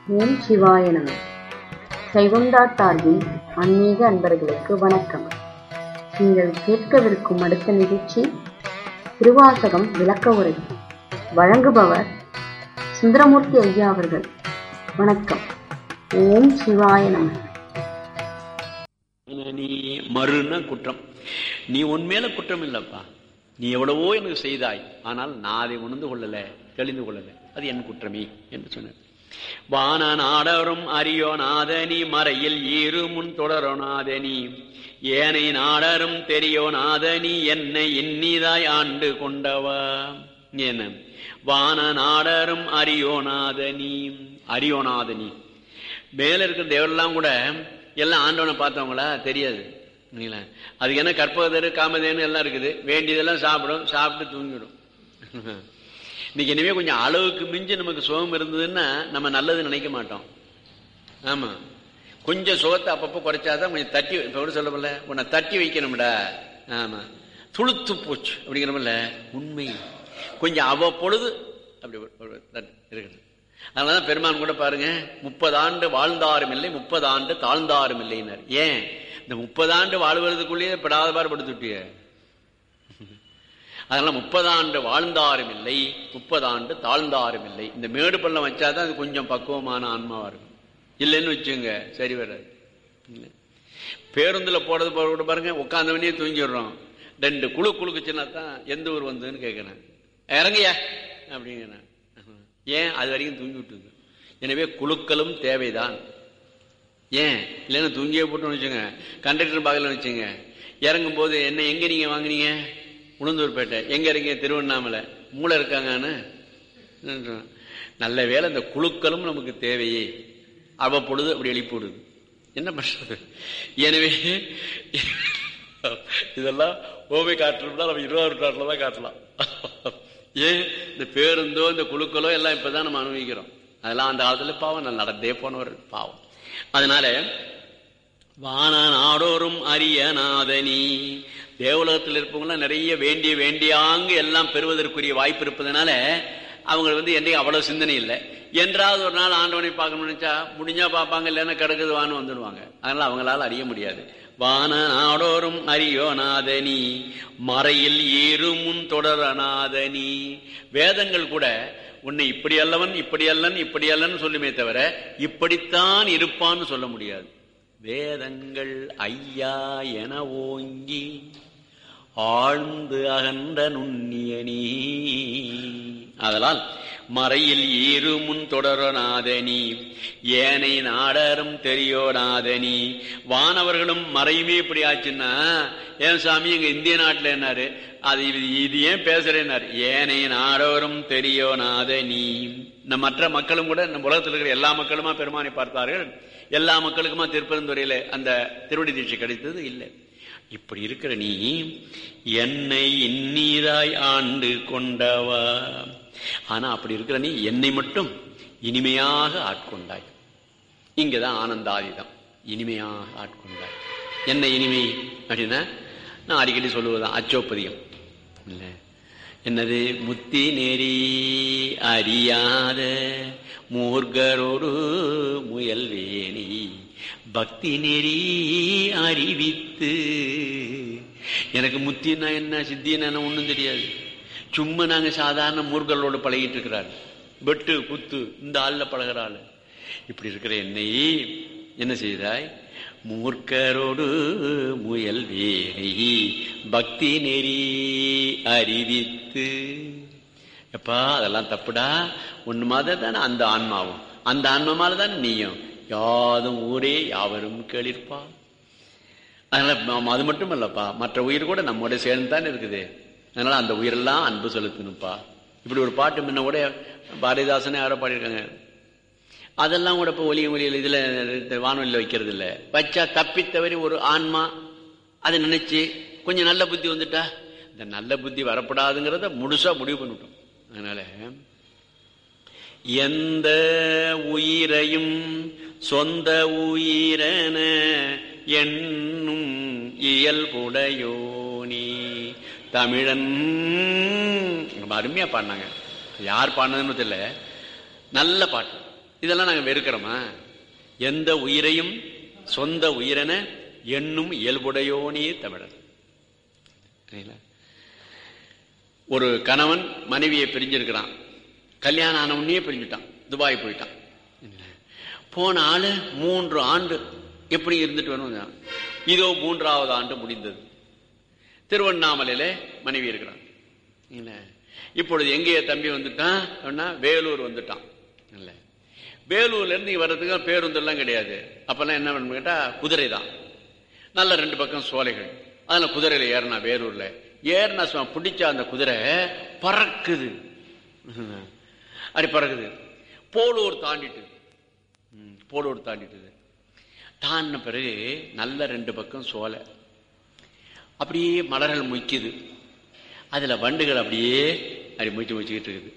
ஓம் சிவாய நம சைவம் டாட் சார்பில் ஆன்மீக அன்பர்களுக்கு வணக்கம் நீங்கள் கேட்கவிருக்கும் அடுத்த நிகழ்ச்சி திருவாசகம் விளக்க உரை வழங்குபவர் சுந்தரமூர்த்தி ஐயா அவர்கள் வணக்கம் ஓம் சிவாய நம நீ மறுனா குற்றம் நீ உன் மேல குற்றம் இல்லப்பா நீ எவ்வளவோ எனக்கு செய்தாய் ஆனால் நான் அதை உணர்ந்து கொள்ளல தெளிந்து கொள்ளல அது என் குற்றமே என்று சொன்னார் வான நாடரும் அறியோ நாதனி மறையில் ஈரு முன் தொடரோ நாதனி ஏனை நாடரும் தெரியோ நாதனி என்னை இன்னிதாய் ஆண்டு கொண்டவா என்ன வான நாடரும் அறியோநாதனி அறியோநாதனி மேல இருக்கிற தேவரெல்லாம் கூட எல்லாம் ஆண்டவனை பார்த்தவங்களா தெரியாது இல்லைங்களா அதுக்கு என்ன கற்பகதரு காமதேனு எல்லாம் இருக்குது வேண்டியதெல்லாம் சாப்பிடும் சாப்பிட்டு தூங்கிடும் இன்னைக்கு இனிமே கொஞ்சம் அளவுக்கு மிஞ்சி நமக்கு சுகம் இருந்ததுன்னா நம்ம நல்லது நினைக்க மாட்டோம் ஆமா கொஞ்சம் சுகத்தை அப்பப்போ குறைச்சாதான் கொஞ்சம் தட்டி இப்ப கூட சொல்லப்படல உன்னை தட்டி வைக்கணும்டா ஆமா துளுத்து போச்சு அப்படிங்கிறமில்ல உண்மை கொஞ்சம் அவ்வப்பொழுது அப்படி இருக்குது அதனாலதான் பெருமான் கூட பாருங்க முப்பது ஆண்டு வாழ்ந்தாரும் இல்லை முப்பது ஆண்டு தாழ்ந்தாரும் இல்லைன்னார் ஏன் இந்த முப்பது ஆண்டு வாழ்வதற்குள்ளேயே படாத பாடுபடுத்துட்டிய அதனால முப்பது ஆண்டு வாழ்ந்தாரும் இல்லை முப்பது ஆண்டு தாழ்ந்தாரும் இல்லை இந்த மேடு பள்ளம் வச்சாதான் அது கொஞ்சம் பக்குவமான ஆன்மாவா இருக்கும் இல்லைன்னு வச்சுங்க சரி வராது பேருந்துல போறது போட பாருங்க உட்காந்தவனே தூங்கிடுறோம் ரெண்டு குழு குழுக்குச்சுன்னா தான் எந்த ஊர் வந்ததுன்னு கேட்கிறேன் இறங்கியா அப்படிங்கிறேன் ஏன் அது வரைக்கும் தூங்கி விட்டுங்க எனவே குழுக்களும் தேவைதான் ஏன் இல்லைன்னா தூங்கியே போட்டோம்னு வச்சுங்க கண்டக்டர் பாகல வச்சுங்க இறங்கும் போது என்ன எங்க நீங்க வாங்குனீங்க உளுந்தூர்பேட்டை எங்க இருக்கீங்க திருவண்ணாமலை மூளை இருக்காங்கன்னு நல்ல வேலை இந்த குழுக்களும் நமக்கு தேவையே அவ்வப்பொழுது அப்படி எழுப்பி விடுது என்ன பண்றது எனவே இதெல்லாம் ஓமை காட்டணும்னா நம்ம இருபது நூற்றாண்டுல தான் காட்டலாம் ஏன் இந்த பேருந்தோ இந்த குழுக்களோ எல்லாம் இப்பதான் நம்ம அனுபவிக்கிறோம் அதெல்லாம் அந்த காலத்துல பாவம் நான் நடந்தே போனவர் பாவம் அதனால வான நாடோறும் அரிய நாதனி தேவலகத்தில் இருப்பவங்களாம் நிறைய வேண்டிய வேண்டியாங்க எல்லாம் பெறுவதற்குரிய வாய்ப்பு இருப்பதனால அவங்க வந்து என்னைக்கு அவ்வளவு சிந்தனை இல்லை என்றாவது ஒரு நாள் ஆண்டவனை பார்க்கணும்னு நினைச்சா முடிஞ்சா பார்ப்பாங்க இல்லைன்னா கிடக்குது வான்னு வந்துடுவாங்க அதனால அவங்களால அறிய முடியாது வான நாடோறும் அரியோநாதனி மறையில் ஏறும் முன் தொடரநாதனி வேதங்கள் கூட உன்னை இப்படி அல்லவன் இப்படி அல்லன் இப்படி அல்லன்னு சொல்லுமே தவிர இப்படித்தான் இருப்பான்னு சொல்ல முடியாது வேதங்கள் ஐயா என ஓங்கி ஆழ்ந்து அகன்ற நுண்ணியனி அதனால் மறையில் ஈரு முன் தொடரநாதனி ஏனை நாடரும் தெரியோநாதனி வானவர்களும் மறையுமே இப்படி ஆச்சுன்னா ஏன் சாமி எங்க இந்திய நாட்டில் என்னாரு அது இது இது ஏன் பேசுறேன்னாரு ஏனை நாடோரும் தெரியோநாதனி நம்ம மற்ற மக்களும் கூட நம்ம உலகத்தில் இருக்கிற எல்லா மக்களுமா பெருமானை பார்த்தார்கள் எல்லா மக்களுக்குமா திருப்பெருந்துறையில அந்த திருவடி தீட்சை கிடைத்தது இல்லை இப்படி இருக்கிற நீ என்னை இன்னீராய் ஆண்டு கொண்டவா ஆனா அப்படி இருக்கிற நீ என்னை மட்டும் இனிமையாக ஆட்கொண்டாய் இங்கதான் ஆனந்தாதிதம் இனிமையாக ஆட்கொண்டாய் என்ன இனிமை அப்படின்னா நான் அடிக்கடி சொல்லுவதான் அச்சோப்பதியம் இல்ல என்னது முத்தி நெறி அறியாத மூர்கரோடு முயல்வேணி பக்தி நெறி அறிவித்து எனக்கு முத்தின்னா என்ன சித்தின்னா என்ன ஒன்றும் தெரியாது சும்மா நாங்க சாதாரண மூர்களோடு பழகிட்டு இருக்கிறார் வெட்டு குத்து இந்த ஆள்ல பழகிற ஆளு இப்படி இருக்கிற என்னை என்ன செய்தாய் மூர்க்கரோடு முயல் வேணி பக்தி நெறி அறிவித்து எப்பா அதெல்லாம் தப்புடா ஒன்னு மாதிரி தானே அந்த ஆன்மாவும் அந்த ஆன்மா மாதிரி தானே நீயும் யாதும் ஊரே யாவரும் கேளிர்ப்பா அதனால அது மட்டும் இல்லப்பா மற்ற உயிர் கூட நம்மோட சேர்ந்து தான் இருக்குது அதனால அந்த உயிரெல்லாம் அன்பு செலுத்தணும்ப்பா இப்படி ஒரு பாட்டு முன்ன கூட பாரதிதாசனே யாரோ பாடியிருக்காங்க அதெல்லாம் கூட இப்போ ஒலி ஒலியில் இதுல வானொலியில் வைக்கிறது இல்லை வச்சா தப்பித்தவரி ஒரு ஆன்மா அதை நினைச்சு கொஞ்சம் நல்ல புத்தி வந்துட்டா இந்த நல்ல புத்தி வரப்படாதுங்கிறத முழுசா முடிவு பண்ணிட்டோம் அதனால எந்த உயிரையும் சொந்த உயிரென என்னும் இயல்புடையோனி தமிழன் ரொம்ப அருமையா பாடினாங்க யார் பாடினதுன்னு தெரியல நல்ல பாட்டு இதெல்லாம் நாங்க வெறுக்கிறோமா எந்த உயிரையும் சொந்த உயிரென என்னும் இயல்புடையோனே தமிழர் சரிங்களா? ஒரு கணவன் மனைவியை பிரிஞ்சிருக்கிறான் கல்யாணம் ஆன உடனே பிரிஞ்சுட்டான் துபாய் போயிட்டான் போன ஆளு மூன்று ஆண்டு எப்படி இருந்துட்டு வரணும் இதோ மூன்றாவது ஆண்டு முடிந்தது திருவண்ணாமலையில மனைவி இருக்கிறான் இல்ல இப்பொழுது எங்கே தம்பி வந்துட்டான் அப்படின்னா வேலூர் வந்துட்டான் இல்ல வேலூர்ல இருந்து இங்க வர்றதுக்கு பேருந்தெல்லாம் கிடையாது அப்பெல்லாம் என்ன பண்ணு கேட்டா குதிரை தான் நல்ல ரெண்டு பக்கம் சோலைகள் அதுல குதிரையில ஏறினா வேலூர்ல ஏறினா சும்மா பிடிச்ச அந்த குதிரை பறக்குது அப்படி பறக்குது போலூர் தாண்டிட்டு ம், போலூர் தாண்டிட்டுது தாண்டின பிறகு நல்ல ரெண்டு பக்கம் சோலை அப்படியே மலர்கள் முய்க்குது அதுல வண்டுகள் அப்படியே அப்படி முயச்சு முயச்சுக்கிட்டு இருக்குது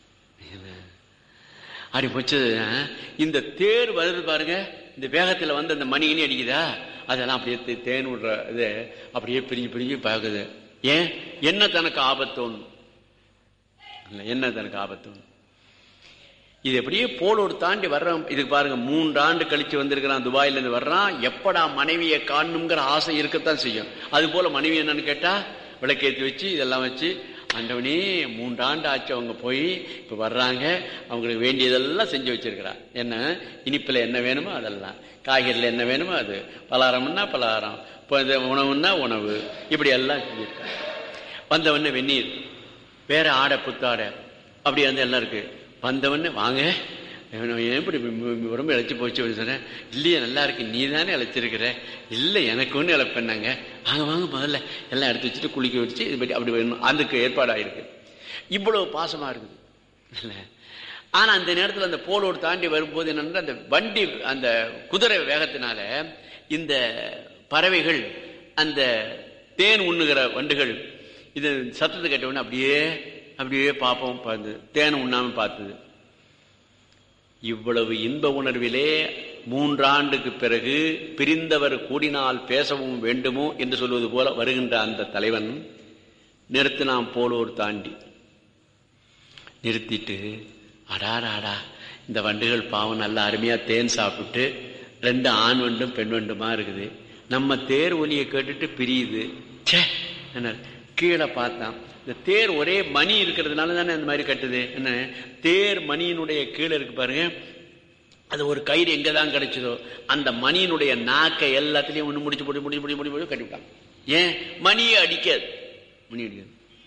அப்படி முச்சது இந்த தேர் வருது பாருங்க இந்த வேகத்துல வந்து அந்த மணிகினி அடிக்குதா அதெல்லாம் அப்படியே தே- தேன் விடுற இது அப்படியே பிரிஞ்சு பிரிஞ்சு பார்க்குது ஏன் என்ன தனக்கு ஆபத்தோன்னு இல்ல, என்ன தனக்கு ஆபத்தோன்னு இது எப்படியே போலோடு தாண்டி வர்றோம் இதுக்கு பாருங்க மூன்று ஆண்டு கழிச்சு வந்திருக்கிறான் துபாயில இருந்து வர்றான் எப்படா மனைவியை காணணுங்கிற ஆசை இருக்கத்தான் செய்யும் அது போல மனைவி என்னன்னு கேட்டா விளக்கேற்றி வச்சு இதெல்லாம் வச்சு ஆண்டவனே மூன்று ஆண்டு ஆச்சு அவங்க போய் இப்ப வர்றாங்க அவங்களுக்கு வேண்டியதெல்லாம் செஞ்சு வச்சிருக்கிறா என்ன இனிப்புல என்ன வேணுமோ அதெல்லாம் காய்கறில என்ன வேணுமோ அது பலகாரம்னா பலகாரம் இப்போ இந்த உணவுன்னா உணவு இப்படி எல்லாம் செஞ்சிருக்காங்க வந்தவொடனே வெந்நீர் வேற ஆடை புத்தாடை அப்படி வந்து எல்லாம் இருக்கு வந்தவொடனே வாங்க ஏன் இப்படி ரொம்ப இழைச்சி போச்சு அப்படின்னு சொன்னேன் இல்லையே நல்லா இருக்கு நீ தானே இழைச்சிருக்கிற இல்லை எனக்கு ஒன்று இழைப்பேன்னாங்க வாங்க வாங்க முதல்ல எல்லாம் எடுத்து வச்சுட்டு குளிக்க வச்சு இது பற்றி அப்படி வேணும் அதுக்கு ஏற்பாடாயிருக்கு இவ்வளவு பாசமா இருக்குது இல்லை ஆனா அந்த நேரத்தில் அந்த போலோடு தாண்டி வரும்போது என்னன்னா அந்த வண்டி அந்த குதிரை வேகத்தினால இந்த பறவைகள் அந்த தேன் உண்ணுகிற வண்டுகள் இது சத்தத்தை கேட்ட உடனே அப்படியே அப்படியே பார்ப்போம் பார்த்து தேன் உண்ணாம பார்த்தது இவ்வளவு இன்ப உணர்விலே மூன்றாண்டுக்கு பிறகு பிரிந்தவர் கூடினால் பேசவும் வேண்டுமோ என்று சொல்வது போல வருகின்ற அந்த தலைவன் நிறுத்தினான் போலோர் தாண்டி நிறுத்திட்டு அடாராடா இந்த வண்டுகள் பாவம் நல்ல அருமையா தேன் சாப்பிட்டு ரெண்டு ஆண் வண்டும் பெண் வண்டுமா இருக்குது நம்ம தேர் ஒலியை கேட்டுட்டு பிரியுது ச்சே என்ன கீழே பார்த்தான் இந்த தேர் ஒரே மணி இருக்கிறதுனால தானே அந்த மாதிரி கட்டுது என்ன தேர் மணியினுடைய கீழே இருக்கு பாருங்க அது ஒரு கயிறு எங்க தான் கிடைச்சதோ அந்த மணியினுடைய நாக்கை எல்லாத்துலயும் ஒண்ணு முடிச்சு முடிச்சு முடிச்சு முடிச்சு முடிச்சு முடிச்சு கட்டிவிட்டான் ஏன் மணியை அடிக்காது மணி அடிக்காது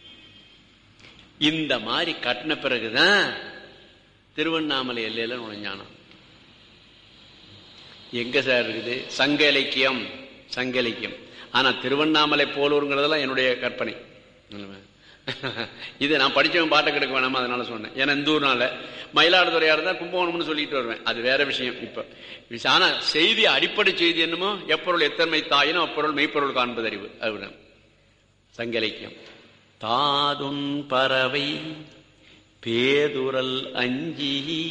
இந்த மாதிரி கட்டின பிறகுதான் திருவண்ணாமலை எல்லையில நுழைஞ்சானாம் எங்க சார் இருக்குது சங்க இலக்கியம் சங்க இலக்கியம் ஆனா திருவண்ணாமலை போலூருங்கிறதெல்லாம் என்னுடைய கற்பனை இது நான் படிச்சவன் பாட்டை கிடக்க வேணாமா அதனால சொன்னேன் ஏன்னா இந்த ஊர்னால மயிலாடுதுறையா இருந்தா கும்பகோணம்னு சொல்லிட்டு வருவேன் அது வேற விஷயம் இப்ப ஆனா செய்தி அடிப்படை செய்தி என்னமோ எப்பொருள் எத்தன்மை தாயினும் அப்பொருள் மெய்ப்பொருள் காண்பது அறிவு அது சங்க இலக்கியம் தாதுன் பறவை பேதுரல் அஞ்சி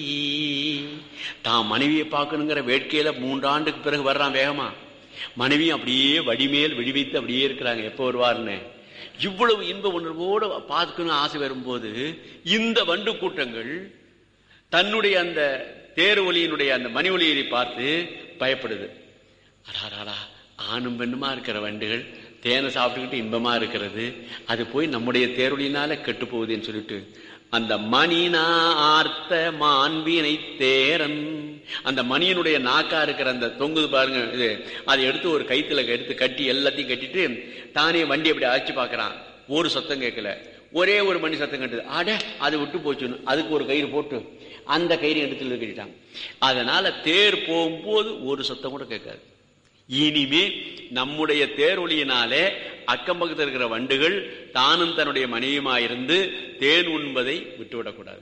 தான் மனைவியை பார்க்கணுங்கிற வேட்கையில மூன்றாண்டுக்கு பிறகு வர்றான் வேகமா மனைவியும் அப்படியே வடிமேல் விழிவைத்து அப்படியே இருக்கிறாங்க எப்போ வருவார்னு இவ்வளவு இன்ப உணர்வோடு பார்க்கணும் ஆசை வரும்போது இந்த வண்டு கூட்டங்கள் தன்னுடைய அந்த தேர் ஒலியினுடைய அந்த மணி ஒலியை பார்த்து பயப்படுது அடாடாடா ஆணும் பெண்ணுமா இருக்கிற வண்டுகள் தேனை சாப்பிட்டுக்கிட்டு இன்பமா இருக்கிறது அது போய் நம்முடைய தேரொலினால கெட்டு போகுதுன்னு சொல்லிட்டு அந்த மணினா ஆர்த்த மாண்பினை தேரன் அந்த மணியினுடைய நாக்கா இருக்கிற அந்த தொங்குது பாருங்க இது அதை எடுத்து ஒரு கைத்துல எடுத்து கட்டி எல்லாத்தையும் கட்டிட்டு தானே வண்டி அப்படி அழைச்சு பாக்குறான் ஒரு சத்தம் கேட்கல ஒரே ஒரு மணி சத்தம் கட்டுது ஆட அது விட்டு போச்சுன்னு அதுக்கு ஒரு கயிறு போட்டு அந்த கயிறு எடுத்துல கட்டிட்டாங்க அதனால தேர் போகும்போது ஒரு சத்தம் கூட கேட்காது இனிமே நம்முடைய தேரொலியினாலே அக்கம் பக்கத்தில் இருக்கிற வண்டுகள் தானும் தன்னுடைய மனைவியுமாயிருந்து தேன் உண்பதை விட்டுவிடக்கூடாது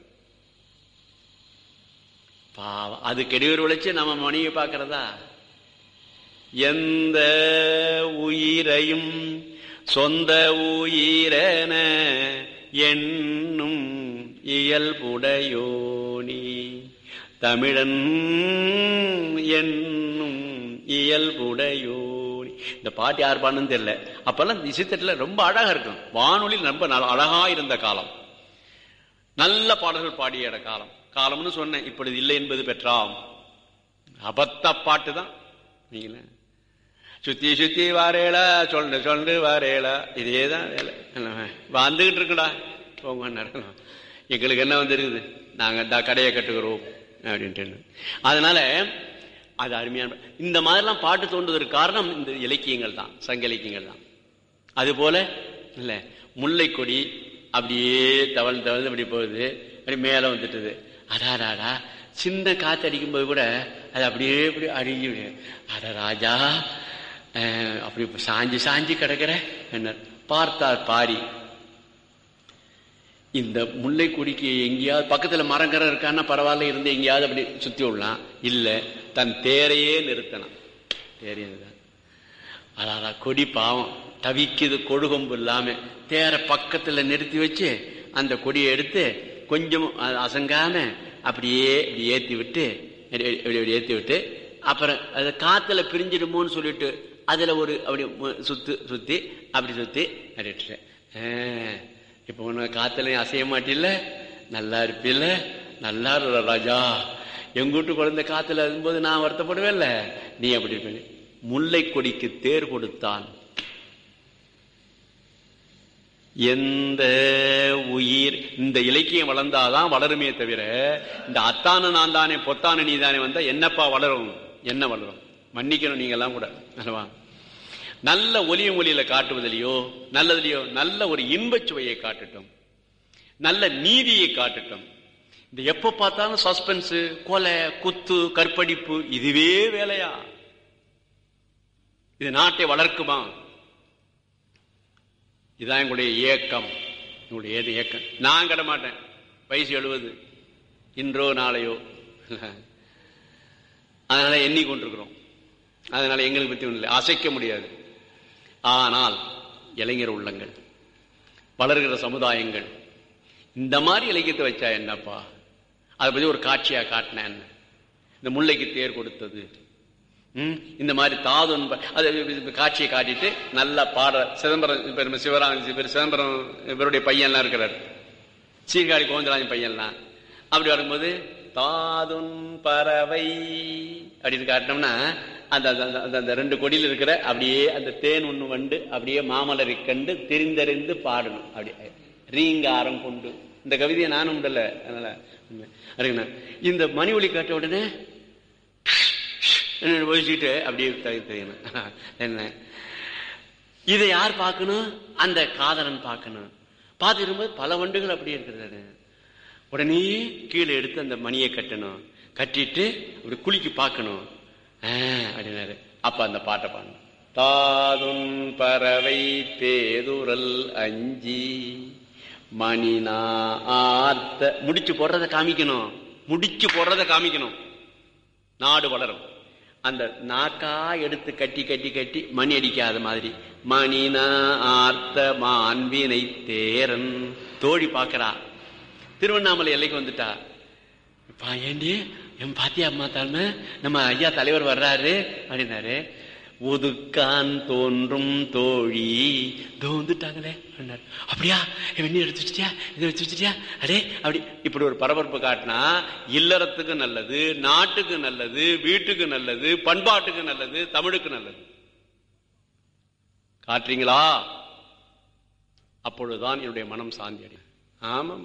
பாவம் அது கெடுவர் உழைச்சு நம்ம மனைவி பார்க்கிறதா எந்த உயிரையும் சொந்த உயிரென என்னும் இயல்புடையோனி தமிழன் என்னும் இயல்புடையோனி இந்த பாட்டு யார் பாடுன்னு தெரியல அப்பெல்லாம் இசைத்தட்டுல ரொம்ப அழகா இருக்கும் வானொலி ரொம்ப அழகா இருந்த காலம் நல்ல பாடல்கள் பாடிய காலம் காலம்னு சொன்னேன் இப்பொழுது இல்லை என்பது பெற்றாம் அபத்த பாட்டு தான் நீங்களே சுத்தி சுத்தி வாரேளா சொல்லு சொல்லு வாரேளா இதே தான் வேலை வந்துகிட்டு இருக்குடா போங்க எங்களுக்கு என்ன வந்துருக்குது நாங்க இந்த கடையை கட்டுக்கிறோம் அப்படின்ட்டு அதனால அது அருமையான இந்த மாதிரிலாம் பாட்டு தோன்றுவதற்கு காரணம் இந்த இலக்கியங்கள் தான் சங்க இலக்கியங்கள் தான் அது போல இல்ல முல்லை கொடி அப்படியே தவழ்ந்து தவழ்ந்து அப்படி போகுது அப்படி மேல வந்துட்டுது அடாடாடா சின்ன காத்து அடிக்கும் போது கூட அது அப்படியே இப்படி அடிஞ்சு அட ராஜா அப்படி சாஞ்சி சாஞ்சி கிடக்கிற என்ன பார்த்தார் பாரி இந்த முல்லை கொடிக்கு எங்கேயாவது பக்கத்துல மரங்கரம் இருக்கான்னா பரவாயில்ல இருந்து எங்கேயாவது அப்படி சுத்தி விடலாம் இல்ல தன் தேரையே நிறுத்தணும் தேரையே அதாடா கொடி பாவம் தவிக்குது கொழுகொம்பு இல்லாம தேரை பக்கத்துல நிறுத்தி வச்சு அந்த கொடியை எடுத்து கொஞ்சம் அசங்காம அப்படியே இப்படி ஏத்தி விட்டு ஏத்தி விட்டு அப்புறம் அது காத்துல பிரிஞ்சிடுமோன்னு சொல்லிட்டு அதுல ஒரு அப்படி சுத்து சுத்தி அப்படி சுத்தி அப்படின்ட்டேன் இப்ப உன்ன காத்துல அசைய மாட்டில்ல நல்லா இருப்பில்ல நல்லா இருற ராஜா எங்க வீட்டு குழந்தை காத்துல இருக்கும்போது நான் வருத்தப்படுவேன்ல நீ அப்படி இருப்பேன் முல்லை கொடிக்கு தேர் கொடுத்தான் எந்த உயிர் இந்த இலக்கியம் வளர்ந்தாதான் வளருமே தவிர இந்த அத்தான நான் தானே பொத்தான நீ தானே வந்தா என்னப்பா வளரும் என்ன வளரும் மன்னிக்கணும் நீங்க எல்லாம் கூட அல்லவா நல்ல ஒலியும் ஒலியில காட்டுவதிலையோ நல்லதுலையோ நல்ல ஒரு இன்பச் சுவையை காட்டட்டும் நல்ல நீதியை காட்டட்டும் இந்த எப்ப பார்த்தாலும் சஸ்பென்ஸ் கொலை குத்து கற்பழிப்பு இதுவே வேலையா இது நாட்டை வளர்க்குமா இதுதான் எங்களுடைய இயக்கம் எங்களுடைய ஏது இயக்கம் நான் கிட மாட்டேன் வயசு எழுபது இன்றோ நாளையோ அதனால எண்ணி கொண்டிருக்கிறோம் அதனால எங்களுக்கு பத்தி ஒன்றும் இல்லை அசைக்க முடியாது ஆனால் இளைஞர் உள்ளங்கள் வளர்கிற சமுதாயங்கள் இந்த மாதிரி இலக்கியத்தை வச்சா என்னப்பா அதை பத்தி ஒரு காட்சியா காட்டின என்ன இந்த முல்லைக்கு தேர் கொடுத்தது இந்த மாதிரி தாதுன் அது காட்சியை காட்டிட்டு நல்லா பாட சிதம்பரம் இப்ப சிவராம் சிதம்பரம் இவருடைய பையன்லாம் இருக்கிறார் சீர்காழி கோவிந்தராஜன் பையன்லாம் அப்படி வரும்போது தாதுன் பறவை அப்படின்னு காட்டினோம்னா அந்த அந்த ரெண்டு கொடியில் இருக்கிற அப்படியே அந்த தேன் ஒண்ணு வண்டு அப்படியே மாமலரை கண்டு தெரிந்தறிந்து பாடணும் அப்படியே ரீங்காரம் கொண்டு இந்த கவிதையை நானும் விடல அதனால இந்த மணி ஒளி காட்ட உடனே ஒழிச்சுட்டு அப்படியே தெரியணும் என்ன இதை யார் பார்க்கணும் அந்த காதலன் பார்க்கணும் பார்த்து இருக்கும்போது பல வண்டுகள் அப்படியே இருக்கிறது உடனே கீழே எடுத்து அந்த மணியை கட்டணும் கட்டிட்டு அப்படி குளிக்கு பார்க்கணும் அப்படின்னாரு அப்ப அந்த பாட்டை பாடணும் தாதுன் பறவை பேதுரல் அஞ்சி மணினா ஆர்த்த முடிச்சு போடுறத காமிக்கணும் முடிச்சு போடுறத காமிக்கணும் நாடு வளரும் அந்த நாக்கா எடுத்து கட்டி கட்டி கட்டி மணி அடிக்காத மாதிரி மணினா ஆர்த்த மாண்பினை தேரன் தோழி பாக்குறா திருவண்ணாமலை எல்லைக்கு வந்துட்டா ஏண்டி என் பாத்தியா அம்மா தாழ்மை நம்ம ஐயா தலைவர் வர்றாரு அப்படின்னாரு ஒதுக்கான் தோன்றும் தோழி தோந்துட்டாங்களே அப்படியா வெண்ணி எடுத்து வச்சுட்டியா இதை எடுத்து வச்சுட்டியா அடே அப்படி இப்படி ஒரு பரபரப்பு காட்டினா இல்லறத்துக்கு நல்லது நாட்டுக்கு நல்லது வீட்டுக்கு நல்லது பண்பாட்டுக்கு நல்லது தமிழுக்கு நல்லது காட்டுறீங்களா அப்பொழுதுதான் என்னுடைய மனம் சாந்தி அடையும் ஆமாம்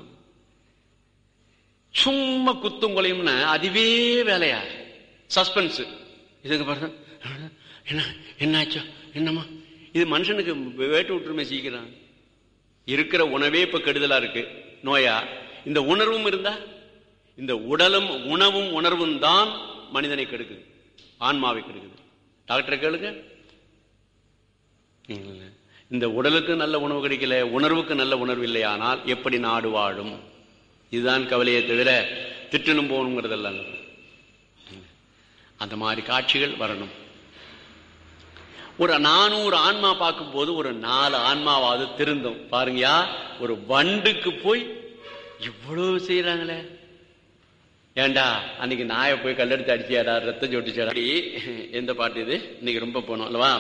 சும்மா குத்தும் கொலையும்னா அதுவே வேலையா சஸ்பென்ஸ் இதுக்கு பாருங்க என்ன என்னாச்சோ என்னம்மா இது மனுஷனுக்கு வேட்டு விட்டுருமே சீக்கிரம் இருக்கிற உணவே இப்ப கெடுதலா இருக்கு நோயா இந்த உணர்வும் இருந்தா இந்த உடலும் உணவும் உணர்வும் தான் மனிதனை கெடுக்குது ஆன்மாவை கெடுக்குது டாக்டரை கேளுங்க இந்த உடலுக்கு நல்ல உணவு கிடைக்கல உணர்வுக்கு நல்ல உணர்வு இல்லையானால் எப்படி நாடு வாழும் இதுதான் கவலையை தவிர திட்டணும் போகணுங்கிறதெல்லாம் அந்த மாதிரி காட்சிகள் வரணும் ஒரு நானூறு ஆன்மா பார்க்கும் போது ஒரு நாலு ஆன்மாவாவது திருந்தும் பாருங்கயா ஒரு வண்டுக்கு போய் இவ்வளவு செய்யறாங்களே ஏண்டா அன்னைக்கு நாயை போய் கல்லெடுத்து அடிச்சியாடா ரத்தம் சொட்டிச்சாடா எந்த பாட்டு இது இன்னைக்கு ரொம்ப போனோம் அல்லவா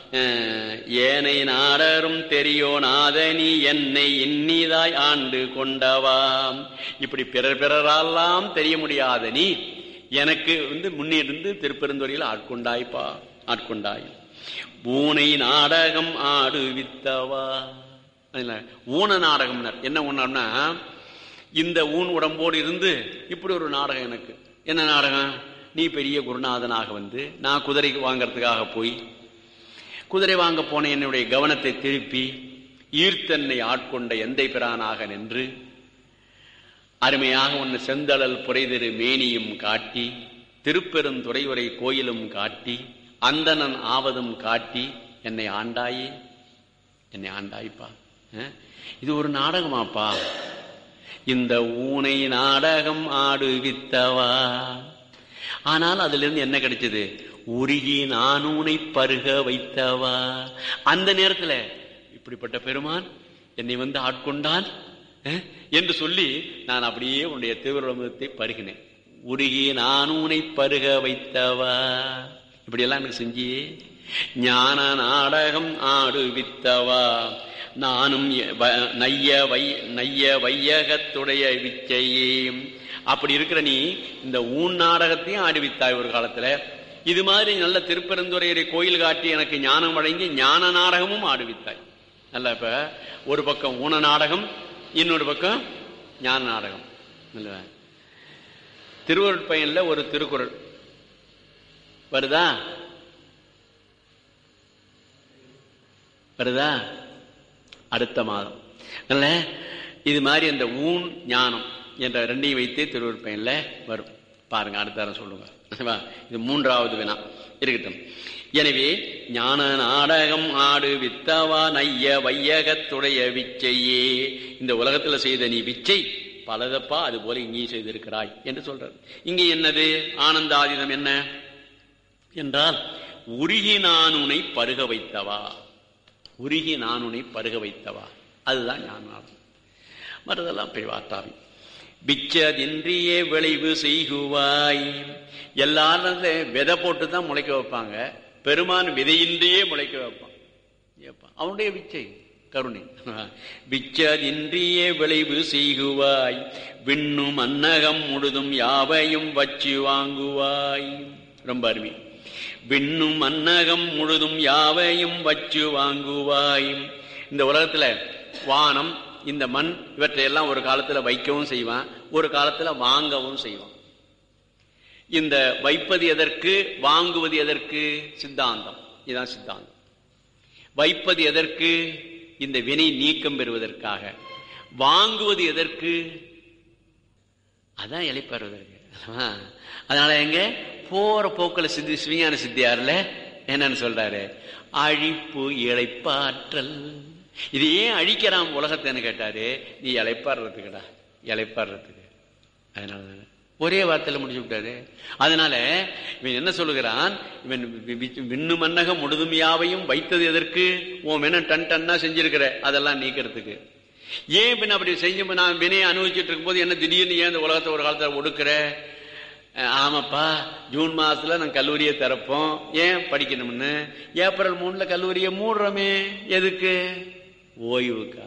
அஹ், ஏனை நாடரும் தெரியோ நாதனி என்னை இன்னிதாய் ஆண்டு கொண்டவா இப்படி பிறர் பிறரெல்லாம் தெரிய முடியாத நீ எனக்கு வந்து முன்னிருந்து திருப்பெருந்துறையில் ஆட்கொண்டாய்ப்பா ஆட்கொண்டாய் ஊனை நாடகம் ஆடுவித்தவா அதுல ஊன நாடகம்னர் என்ன ஒண்ணாம்னா இந்த ஊன் உடம்போடு இருந்து இப்படி ஒரு நாடகம் எனக்கு என்ன நாடகம் நீ பெரிய குருநாதனாக வந்து நான் குதிரை வாங்கறதுக்காக போய் குதிரை வாங்க போன என்னுடைய கவனத்தை திருப்பி ஈர்த்தன்னை ஆட்கொண்ட எந்தை பிரானாக நின்று அருமையாக உன்னை செந்தழல் புரைதிரு மேனியும் காட்டி திருப்பெருந்துறையுரை கோயிலும் காட்டி அந்தணன் ஆவதும் காட்டி என்னை ஆண்டாயே என்னை ஆண்டாய்ப்பா அஹ்? இது ஒரு நாடகமாப்பா இந்த ஊனை நாடகம் ஆடுவித்தவா ஆனால் அதுல இருந்து என்ன கிடைச்சது உருகி நானூனை பருக வைத்தவா அந்த நேரத்துல இப்படிப்பட்ட பெருமான் என்னை வந்து ஆட்கொண்டான் அஹ், என்று சொல்லி நான் அப்படியே உன்னுடைய திருவிழமத்தை பருகினேன் உருகி நானூனை பருக வைத்தவா இப்படியெல்லாம் எனக்கு செஞ்சியே ஞான நாடகம் ஆடுவித்தவா நானும் எ- வ- நைய வை நைய வையகத்துடைய விச்சையே அப்படி இருக்கிற நீ இந்த ஊன் நாடகத்தையும் ஆடுவித்தாய் ஒரு காலத்துல இது மாதிரி நல்ல திருப்பெருந்துறையரை கோயில் காட்டி எனக்கு ஞானம் வழங்கி ஞான நாடகமும் ஆடுவித்தாய் நல்ல இப்ப ஒரு பக்கம் ஊன நாடகம் இன்னொரு பக்கம் ஞான நாடகம் இல்ல திருவருட்பயன்ல ஒரு திருக்குறள் வருதா வருதா அடுத்த மாதம் அதனால இது மாதிரி அந்த ஊன் ஞானம் என்ற ரெண்டையும் வைத்தே திருவருட்பயன்ல வரும் பாருங்க அடுத்த வாரம் சொல்லுங்க வா, இது மூன்றாவது வினா இருக்கட்டும் எனவே ஞான நாடகம் ஆடு வித்தவா நைய வையகத்துடைய விச்சையே இந்த உலகத்துல செய்த நீ விச்சை பலதப்பா அது போல இங்கேயும் செய்திருக்கிறாய் என்று சொல்றார் இங்கே என்னது ஆனந்தாதீதம் என்ன என்றால் உருகி நான் உன்னை பருக வைத்தவா உருகி நான் உன்னை பருக வைத்தவா அதுதான் ஞானம் மற்றதெல்லாம் பிரிவாட்டாவி பிச்சதின்றியே விளைவு செய்குவாய் எல்லாரும் அதுல விதை போட்டு தான் முளைக்க வைப்பாங்க பெருமான் விதையின்றியே முளைக்க வைப்பான் ஏப்பா, அவனுடைய விச்சை கருணை விச்சதின்றியே விளைவு செய்குவாய் விண்ணும் அன்னகம் முழுதும் யாவையும் வச்சு வாங்குவாய் ரொம்ப அருமை விண்ணும் அன்னகம் முழுதும் யாவையும் வச்சு வாங்குவாய் இந்த உலகத்துல வானம் இந்த மண் இவற்றையெல்லாம் ஒரு காலத்துல வைக்கவும் செய்வான் ஒரு காலத்துல வாங்கவும் செய்வான் இந்த வைப்பது எதற்கு வாங்குவது எதற்கு சித்தாந்தம் இதுதான் சித்தாந்தம் வைப்பது எதற்கு இந்த வினை நீக்கம் பெறுவதற்காக வாங்குவது எதற்கு அதான் இழைப்பாருவதற்கு அதனால எங்க போற போக்குல சித்தி சிவிஞான சித்தியார்ல என்னன்னு சொல்றாரு அழிப்பு இழைப்பாற்றல் இது ஏன் அழிக்கிறான் உலகத்தைன்னு கேட்டாரு நீ இழைப்பாடுறதுக்குடா இழைப்பாடுறதுக்கு அதனால ஒரே வார்த்தையில முடிச்சு விட்டாரு அதனால இவன் என்ன சொல்லுகிறான் இவன் வி- வி- விண்ணு மன்னகம் முழுதும் யாவையும் வைத்தது எதற்கு உன் வேணா டன் டன்னா செஞ்சிருக்கிற அதெல்லாம் நீக்கிறதுக்கு ஏன் பின்ன அப்படி செஞ்சு நான் வினையை அனுபவிச்சுட்டு இருக்கும்போது என்ன திடீர்னு ஏன் இந்த உலகத்தை ஒரு காலத்துல ஒடுக்குற அஹ் ஆமாப்பா ஜூன் மாசத்துல நான் கல்லூரியை திறப்போம் ஏன் படிக்கணும்னு ஏப்ரல் மூணுல கல்லூரியை மூடுறோமே எதுக்கு ஓய்வுக்காக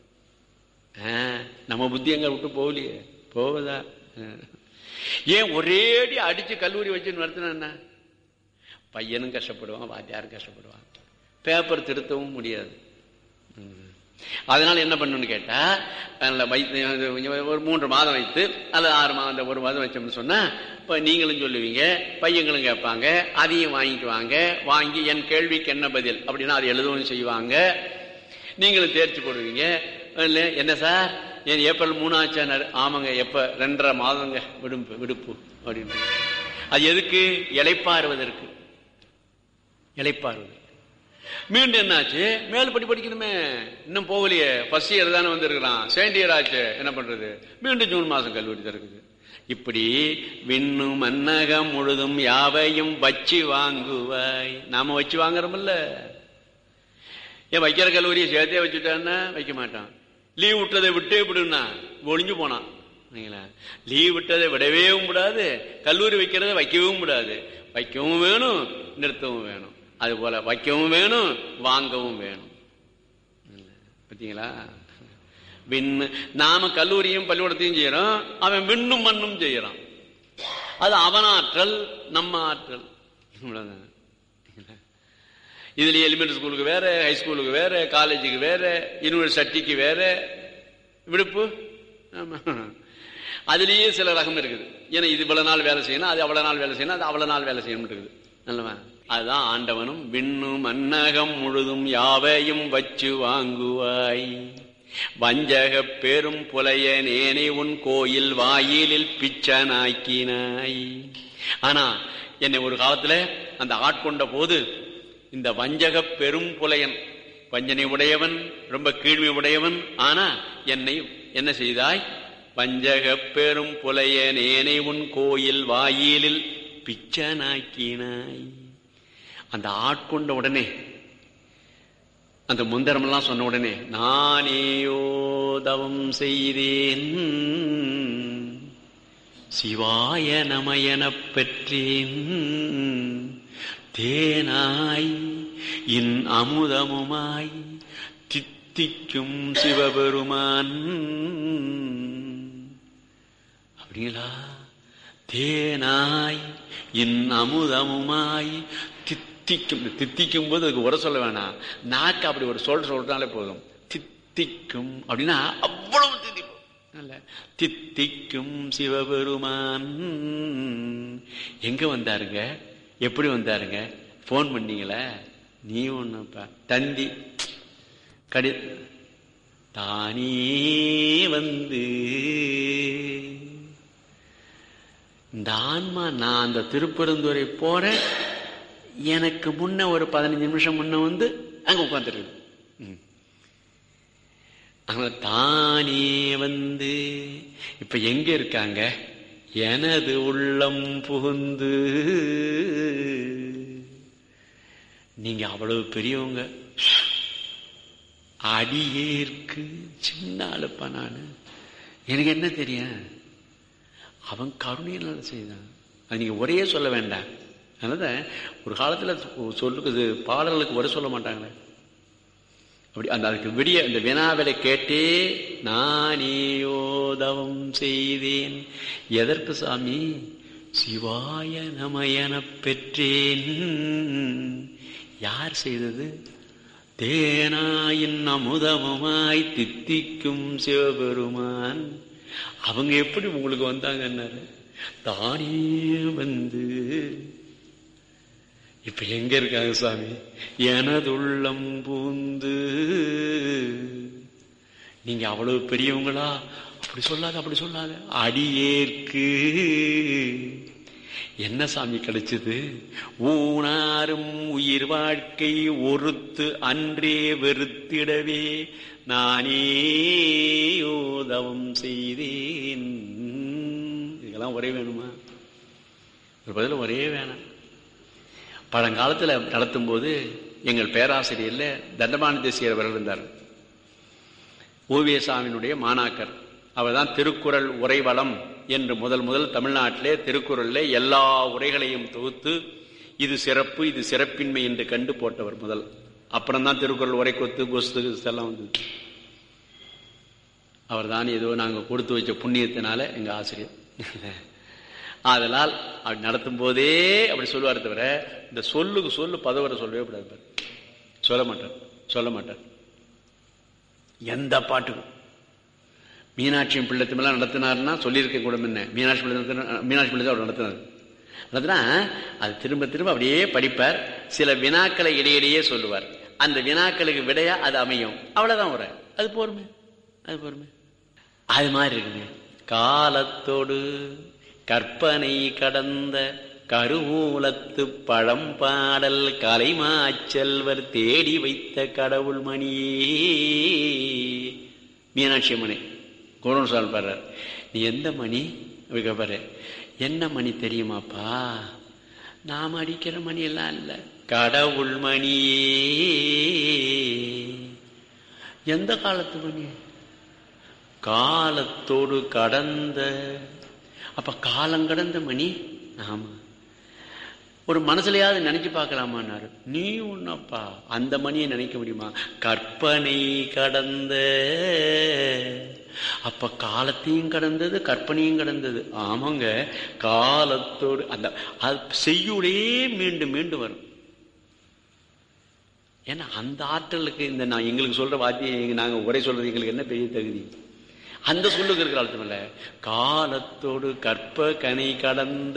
ஆ, நம்ம புத்தி எங்க விட்டு போகலையே போகுதா ஆ. ஏன் ஒரேடி அடிச்சு கல்லூரி வச்சு நடத்தினா என்ன பையனும் கஷ்டப்படுவான் வாத்தியாரும் கஷ்டப்படுவான் பேப்பர் திருத்தவும் முடியாது ம். அதனால என்ன பண்ணணும்னு கேட்டா நல்ல வைத்து ஒரு மூன்று மாதம் வைத்து அல்லது ஆறு மாதம் அந்த ஒரு மாதம் வச்சோம்னு சொன்னா இப்ப நீங்களும் சொல்லுவீங்க பையங்களும் கேட்பாங்க அதையும் வாங்கிட்டு வாங்க வாங்கி என் கேள்விக்கு என்ன பதில் அப்படின்னா அது எழுதவும் செய்வாங்க நீங்களும் தேர்ச்சி போடுவீங்க இல்ல, என்ன சார் ஏன் ஏப்ரல் மூணாச்சானாரு ஆமாங்க எப்ப ரெண்டரை மாதங்க விடுப்பு விடுப்பு அப்படின்னு அது எதுக்கு இளைப்பாறுவதற்கு இளைப்பாறுவது மீண்டும் என்னாச்சு மேல் படி படிக்கணுமே இன்னும் போகலையே ஃபர்ஸ்ட் இயர் தானே வந்திருக்கிறான் செகண்ட் இயர் ஆச்சு என்ன பண்றது மீண்டும் ஜூன் மாசம் கல்லூரி திறக்குது இப்படி விண்ணும் மன்னகம் முழுதும் யாவையும் வச்சு வாங்குவாய் நாம வச்சு வாங்குறோம்ல ஏன் வைக்கிற கல்லூரியை சேர்த்தே வச்சுட்டான்னா வைக்க மாட்டான் லீவ் விட்டதை விட்டே விடுனா ஒளிஞ்சு போனான் சரிங்களா? லீவ் விட்டதை விடவே கூடாது கல்லூரி வைக்கிறத வைக்கவும் கூடாது வைக்கவும் வேணும் நிறுத்தவும் வேணும் அது போல வைக்கவும் வேணும் வாங்கவும் வேணும் பார்த்தீங்களா விண்ணு நாம கல்லூரியும் பள்ளிக்கூடத்தையும் செய்யறோம் அவன் விண்ணும் மண்ணும் செய்யறான் அது அவன் ஆற்றல் நம்ம ஆற்றல் இவ்வளவுதான். இதுல எலிமெண்டரி ஸ்கூலுக்கு வேற ஹை ஸ்கூலுக்கு வேற காலேஜுக்கு வேற யூனிவர்சிட்டிக்கு வேற விடுப்பு ஆமா அதுலயே சில ரகம் இருக்குது ஏன்னா இது இவ்வளவு நாள் வேலை செய்யணும் அது அவ்வளவு நாள் வேலை செய்யணும் அது அவ்வளவு நாள் வேலை செய்யணும் இருக்குது நல்லவா அதுதான் ஆண்டவனும் விண்ணும் அன்னகம் முழுதும் யாவையும் வச்சு வாங்குவாய் வஞ்சக பெரும் புலைய நேனை உன் கோயில் வாயிலில் பிச்சனாக்கினாய் ஆனா என்னை ஒரு காலத்துல அந்த ஆட்கொண்ட போது இந்த வஞ்சக பெரும் புலையன் வஞ்சனை உடையவன் ரொம்ப கீழ்மை உடையவன் ஆனா என்னை என்ன செய்தாய் வஞ்சக பெரும் புலைய நேனை உன் கோயில் வாயிலில் பிச்சனாக்கினாய் அந்த ஆட்கொண்ட உடனே அந்த முந்தரமெல்லாம் சொன்ன உடனே நானேயோ தவம் செய்தேன் சிவாய நமயனப் பெற்றேன் தேனாய் இன் அமுதமுமாய் தித்திக்கும் சிவபெருமான் அப்படிங்களா தேனாய் இன் அமுதமுமாய் தித்திக்கும் தித்திக்கும் போது அதுக்கு உர சொல்ல வேணாம் நாக்கு அப்படி ஒரு சொல் சொல்றாலே போதும் தித்திக்கும் அப்படின்னா அவ்வளவு தித்திக்கும் நல்ல தித்திக்கும் சிவபெருமான் எங்க வந்தாருங்க எப்படி வந்தாருங்க போன் பண்ணீங்களே நீ ஒண்ணுப்பா தந்தி கடி தானே வந்து இந்த ஆன்மா நான் அந்த திருப்பெருந்துறை போறேன் எனக்கு முன்ன ஒரு பதினஞ்சு நிமிஷம் முன்ன வந்து அங்க உட்காந்துருக்கு அவங்க தானே வந்து இப்ப எங்க இருக்காங்க எனது உள்ளம் புகுந்து நீங்க அவ்வளவு பெரியவங்க அடியேற்கு சின்ன ஆளுப்பா நானு எனக்கு என்ன தெரியும் அவன் கருணையினால செய்தான் அது நீங்க ஒரே சொல்ல வேண்டாம் அதனால ஒரு காலத்துல சொல்லுக்கு பாடல்களுக்கு வர சொல்ல மாட்டாங்களே அப்படி அந்த அதுக்கு விடிய அந்த வினாவிலை கேட்டே நானேயோதவம் செய்தேன் எதற்கு சாமி சிவாய நமயன பெற்றேன் யார் செய்தது தேனாயின் அமுதமுமாய் தித்திக்கும் சிவபெருமான் அவங்க எப்படி உங்களுக்கு வந்தாங்கன்னாரு தானே வந்து இப்ப எங்க இருக்காங்க சாமி எனதுள்ளம் பூந்து நீங்க அவ்வளவு பெரியவங்களா அப்படி சொல்லாத அப்படி சொல்லாத அடியேற்கு என்ன சாமி கிடைச்சது ஊனாரும் உயிர் வாழ்க்கை ஒருத்து அன்றே வெறுத்திடவே நானே யோதவம் செய்தேன் இதெல்லாம் ஒரே வேணுமா ஒரு பதில் ஒரே வேணாம் பழங்காலத்தில் நடத்தும் போது எங்கள் பேராசிரியர்ல தண்டபாணி தேசியர் அவர்கள் இருந்தார் ஓவியசாமியினுடைய மாணாக்கர் அவர் தான் திருக்குறள் உரைவளம் என்று முதல் முதல் தமிழ்நாட்டிலே திருக்குறள்ல எல்லா உரைகளையும் தொகுத்து இது சிறப்பு இது சிறப்பின்மை என்று கண்டு போட்டவர் முதல் அப்புறம் தான் திருக்குறள் உரை கொத்து கொஸ்து எல்லாம் வந்தது அவர் தான் ஏதோ நாங்கள் கொடுத்து வச்ச புண்ணியத்தினால எங்க ஆசிரியர் அதனால் அப்படி நடத்தும் போதே அப்படி சொல்லுவார் தவிர இந்த சொல்லுக்கு சொல்லு பதவரை சொல்லவே கூடாது சொல்ல மாட்டார் சொல்ல மாட்டார் எந்த பாட்டுக்கும் மீனாட்சி பிள்ளை மேலாம் நடத்தினார்னா சொல்லியிருக்க கூட என்ன மீனாட்சி பிள்ளை மீனாட்சி பிள்ளை தான் அவர் நடத்தினார் நடத்தினா அது திரும்ப திரும்ப அப்படியே படிப்பார் சில வினாக்களை இடையிடையே சொல்லுவார் அந்த வினாக்களுக்கு விடையா அது அமையும் அவ்வளவுதான் உரை அது போருமே அது போருமே அது மாதிரி இருக்குங்க காலத்தோடு கற்பனை கடந்த கருவூலத்து பழம்பாடல் கலைமாச்செல்வர் தேடி வைத்த கடவுள் மணியே மீனாட்சி மணி குரோன் சால் பாடுறார் நீ எந்த மணி பாரு என்ன மணி தெரியுமாப்பா நாம் அடிக்கிற மணி எல்லாம் இல்ல கடவுள் மணியே எந்த காலத்து மணி காலத்தோடு கடந்த அப்ப காலம் கடந்த மணி ஆமா ஒரு மனசுலயாவது நினைச்சு பார்க்கலாமான்னாரு நீ ஒன்னப்பா அந்த மணியை நினைக்க முடியுமா கற்பனை கடந்த அப்ப காலத்தையும் கடந்தது கற்பனையும் கடந்தது ஆமாங்க காலத்தோடு அந்த அது செய்யுளே மீண்டும் மீண்டும் வரும் ஏன்னா அந்த ஆற்றலுக்கு இந்த நான் எங்களுக்கு சொல்ற வாத்தியம் நாங்க உரை சொல்றது எங்களுக்கு என்ன பெரிய தகுதி அந்த சொல்லுக்கு இருக்கிற அர்த்தம் இல்ல காலத்தோடு கற்ப கனி கடந்த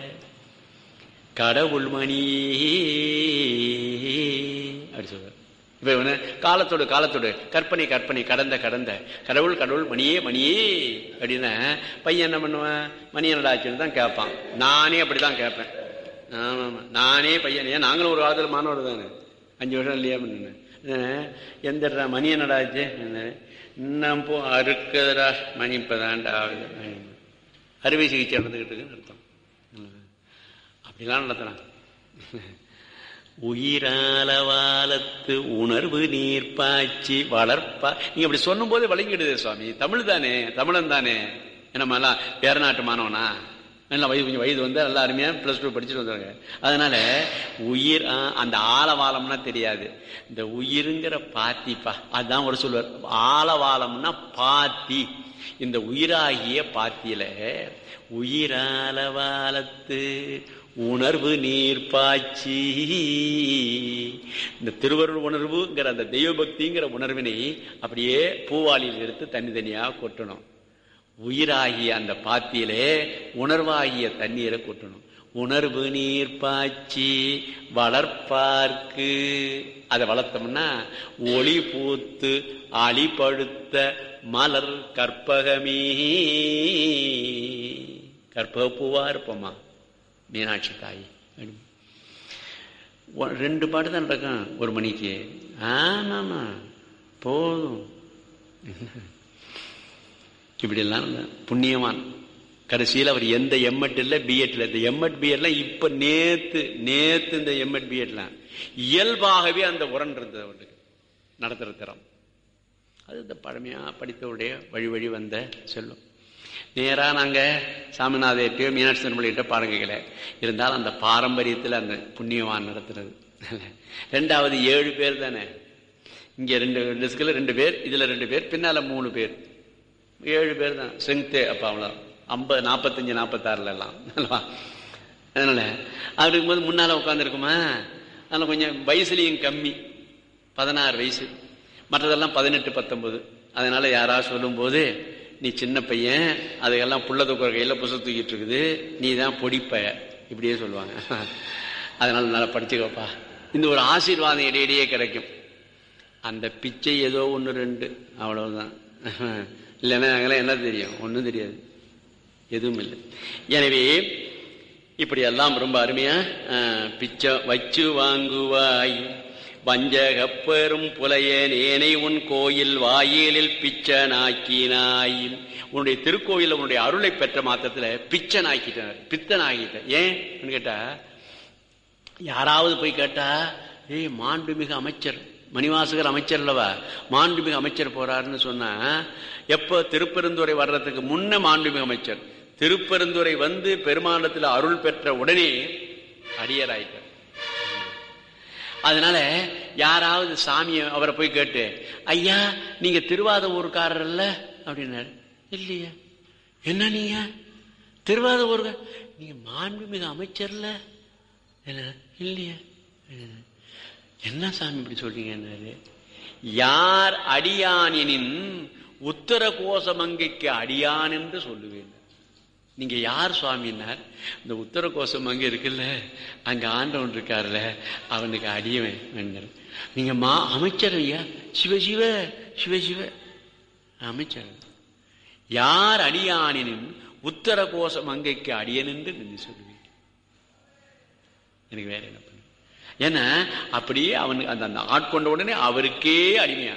கடவுள் மணி அப்படி சொல்ற இப்ப இவன காலத்தோடு காலத்தோடு கற்பனை கற்பனை கடந்த கடந்த கடவுள் கடவுள் மணியே மணியே அப்படின்னா பையன் என்ன பண்ணுவேன் மணி என்னடாச்சுன்னு தான் கேட்பான் நானே அப்படிதான் கேட்பேன் ஆமா ஆமா நானே பையன் ஏன் நாங்களும் ஒரு காலத்துல மாணவர் தானே அஞ்சு வருஷம் இல்லையா பண்ணேன் எந்த மணி என்னடாச்சு இன்னும் போ அறுக்குதுடா மணி இப்பதான்டா ஆகுது அறுவை சிகிச்சை நடந்துகிட்டு இருக்குன்னு அர்த்தம் அப்படிலாம் நடத்துறான் உயிராலவாலத்து உணர்வு நீர் பாய்ச்சி வளர்ப்பா நீங்க அப்படி சொல்லும் போது வழங்கிடுது சுவாமி தமிழ் தானே தமிழன் தானே என்னமெல்லாம் வேற நாட்டு மாணவனா நல்லா வயது கொஞ்சம் வயது வந்து நல்லா அருமையா பிளஸ் டூ படிச்சுட்டு வந்தாங்க அதனால உயிர் அந்த ஆலவாலம்னா தெரியாது இந்த உயிருங்கிற பாத்திப்பா அதுதான் ஒரு சொல்லுவார் ஆலவாலம்னா பாத்தி இந்த உயிராகிய பாத்தியில உயிராலவாலத்து உணர்வு நீர் பாய்ச்சி இந்த திருவருள் உணர்வுங்கிற அந்த தெய்வ பக்திங்கிற உணர்வினை அப்படியே பூவாளியில் எடுத்து தனித்தனியா கொட்டணும் உயிராகிய அந்த பாத்தியிலே உணர்வாகிய தண்ணீரை கொட்டணும் உணர்வு நீர் பாய்ச்சி வளர்ப்பார்க்கு அதை வளர்த்தோம்னா ஒளி பூத்து அழிப்படுத்த மலர் கற்பகமே கற்பக பூவா இருப்போமா மீனாட்சி தாய் ரெண்டு பாட்டு தான் நடக்கும் ஒரு மணிக்கு ஆமாமா போதும் இப்படியெல்லாம் புண்ணியவான் கடைசியில் அவர் எந்த எம்எட் இல்லை பிஎட் இல்லை இந்த எம்எட் பிஎட்லாம் இப்ப நேத்து நேத்து இந்த எம்எட் பிஎட்லாம் இயல்பாகவே அந்த உரன் இருந்தது அவருக்கு நடத்துற திறம் அது இந்த பழமையா படித்தவருடைய வழி வழி வந்த செல்லும் நேரா நாங்க சாமிநாதையிட்டோ மீனாட்சி திருமலையிட்ட பாடம் கேட்கல இருந்தாலும் அந்த பாரம்பரியத்தில் அந்த புண்ணியவான் நடத்துறது ரெண்டாவது ஏழு பேர் தானே இங்க ரெண்டு டிஸ்கில் ரெண்டு பேர் இதுல ரெண்டு பேர் பின்னால மூணு பேர் ஏழு பேர் தான் ஸ்ட்ரென்த்து அப்போ அவ்வளோ ஐம்பது நாற்பத்தஞ்சு நாற்பத்தாறுல எல்லாம் அதனால அப்படி இருக்கும்போது முன்னால உட்காந்துருக்குமா அதனால கொஞ்சம் வயசுலையும் கம்மி பதினாறு வயசு மற்றதெல்லாம் பதினெட்டு பத்தொன்பது அதனால யாராவது சொல்லும்போது நீ சின்ன பையன் அதையெல்லாம் புள்ள தூக்குற கையில் புச தூக்கிட்டு இருக்குது நீ தான் பொடிப்ப இப்படியே சொல்லுவாங்க அதனால நல்லா படிச்சுக்கப்பா இந்த ஒரு ஆசீர்வாதம் இடையிடையே கிடைக்கும் அந்த பிச்சை ஏதோ ஒன்று ரெண்டு அவ்வளவுதான் இல்லைன்னா அங்கெல்லாம் என்ன தெரியும் ஒன்றும் தெரியாது எதுவும் இல்லை எனவே இப்படி எல்லாம் ரொம்ப அருமையா பிச்சை வச்சு வாங்குவாய் வஞ்சகப்பெரும் புலையன் ஏனை உன் கோயில் வாயிலில் பிச்சனாக்கினாய் உன்னுடைய திருக்கோயில் உன்னுடைய அருளை பெற்ற மாத்திரத்துல பிச்சன் ஆக்கிட்டனர் பித்தன் ஆகிட்ட ஏன் கேட்டா யாராவது போய் கேட்டா ஏய் மாண்புமிகு அமைச்சர் மணிவாசகர் அமைச்சர் அல்லவா மாண்புமிகு அமைச்சர் போறாருன்னு சொன்னா எப்ப திருப்பெருந்துறை வர்றதுக்கு முன்ன மாண்புமிகு அமைச்சர் திருப்பெருந்துறை வந்து பெருமாண்டத்தில் அருள் பெற்ற உடனே அடியராயிட்டார் அதனால யாராவது சாமியை அவரை போய் கேட்டு ஐயா நீங்க திருவாத ஊருக்காரர் இல்ல அப்படின்னாரு இல்லையா என்ன நீங்க திருவாத ஊருக்க நீங்க மாண்புமிகு அமைச்சர்ல இல்லையா என்ன சாமி இப்படி சொல்றீங்கன்னாரு யார் அடியானின் உத்தர கோசமங்கைக்கு அடியான் என்று சொல்லுவேன் நீங்க யார் சுவாமின்னார் இந்த உத்தர கோசம் அங்க இருக்குல்ல அங்க ஆண்டவன் இருக்காருல்ல அவனுக்கு அடியவன் வேண்டார் நீங்க மா அமைச்சர் ஐயா சிவ சிவ சிவ சிவ அமைச்சர் யார் அடியானின் உத்தர கோசம் அங்கைக்கு அடியன் என்று நீங்க சொல்லுவீங்க எனக்கு வேற என்ன பண்ண ஏன்னா அப்படியே அவனுக்கு அந்த அந்த ஆட்கொண்ட உடனே அவருக்கே அடிமையான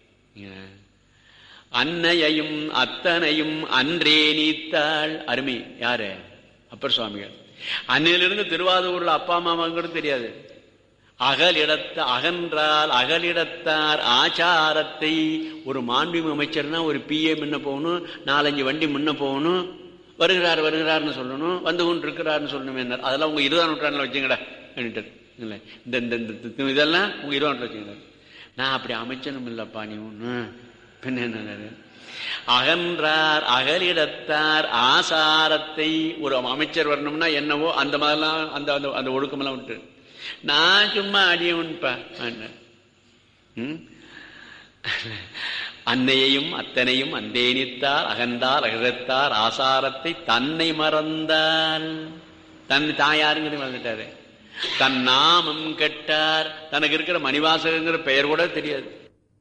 அன்னையையும் அத்தனையும் அன்றே நீத்தாள் அருமை யாரு அப்பர் சுவாமிகள் அன்னையிலிருந்து திருவாதூர்ல அப்பா அம்மாங்கிறது தெரியாது அகலிடத்த அகன்றால் அகலிடத்தார் ஆச்சாரத்தை ஒரு மாண்புமிகு அமைச்சர்னா ஒரு பிஏ முன்ன போகணும் நாலஞ்சு வண்டி முன்ன போகணும் வருகிறார் வருகிறார்னு சொல்லணும் வந்து கொண்டு இருக்கிறார்னு சொல்லணும் என்ன அதெல்லாம் உங்க இருபதாம் நூற்றாண்டுல வச்சுங்கடா அப்படின்ட்டு இல்லை இந்த இந்த இந்த இதெல்லாம் உங்க இருபதாம் நூற்றாண்டு வச்சுங்கடா நான் அப்படி அமைச்சனும் இல்லப்பா நீ ஒண்ணு பின்ன என்ன அகன்றார் அகலிடத்தார் ஆசாரத்தை ஒரு அமைச்சர் வரணும்னா என்னவோ அந்த மாதிரிலாம் அந்த அந்த அந்த ஒழுக்கமெல்லாம் விட்டு நான் சும்மா அடியவன்பா ம் அன்னையையும் அத்தனையும் அந்தேனித்தார் அகந்தார் அகழத்தார் ஆசாரத்தை தன்னை மறந்தால் தன் தாயாருங்கிறது மறந்துட்டாரு தன் நாமம் கெட்டார் தனக்கு இருக்கிற மணிவாசகங்கிற பெயர் கூட தெரியாது